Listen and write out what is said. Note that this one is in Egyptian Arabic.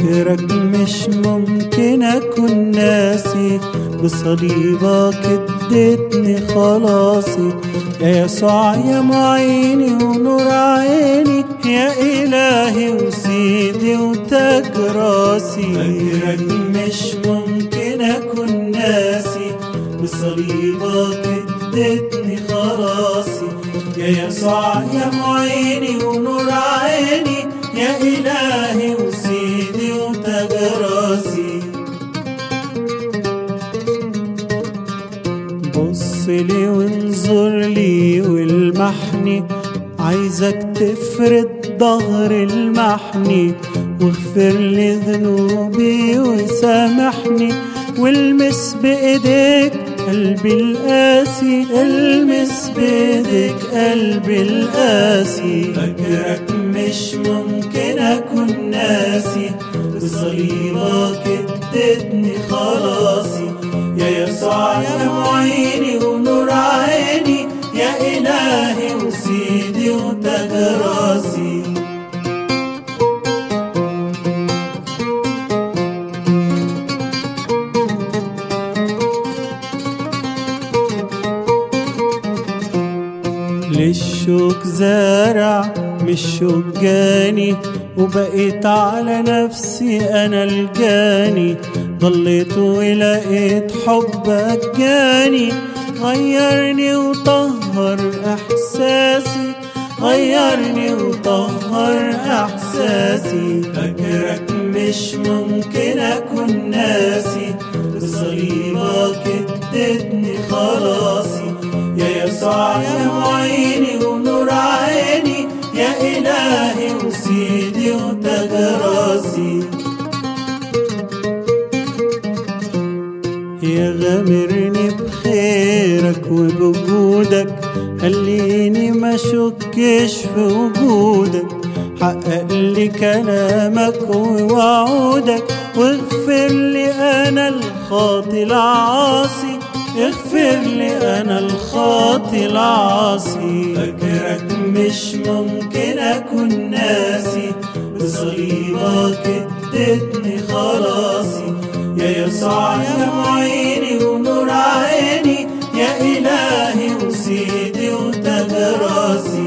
فاكرك مش ممكن اكون ناسي بصليبك اديتني خلاصي يا يسوع يا معيني ونور عيني يا إلهي وسيدي وتاج راسي فاكرك مش ممكن أكون ناسي بصليبك اديتني خلاصي يا يسوع يا معيني ونور عيني يا إلهي وسيدي وتاج راسي بص لي وانظر لي والمحني عايزك تفرد ظهر المحني واغفر لي ذنوبي وسامحني والمس بايديك قلبي القاسي المس بايديك قلبي القاسي فاكرك مش ممكن اكون ناسي بصليبك اديتني خلاصي يا يسوع يا معيني ونور عيني يا إلهي وسيدي وتاج راسي للشوك زارع مش شجاني وبقيت على نفسي انا الجاني ضليت ولقيت حبك جاني غيرني وطهر احساسي غيرني وطهر احساسي فاكرك مش ممكن اكون ناسي بصليبك اديتني خلاصي يا يسوع يا معيني ونور عيني يا إلهي وسيدي وتاج راسي يا غامرني بخيرك وبوجودك خليني ما اشكش في وجودك حقق لي كلامك ووعودك واغفر لي انا الخاطي العاصي اغفر لي انا الخاطي العاصي فاكرك مش ممكن اكون ناسي بصليبك اديتني خلاصي يا يسوع يا معيني ونور عيني يا إلهي وسيدي وتاج راسي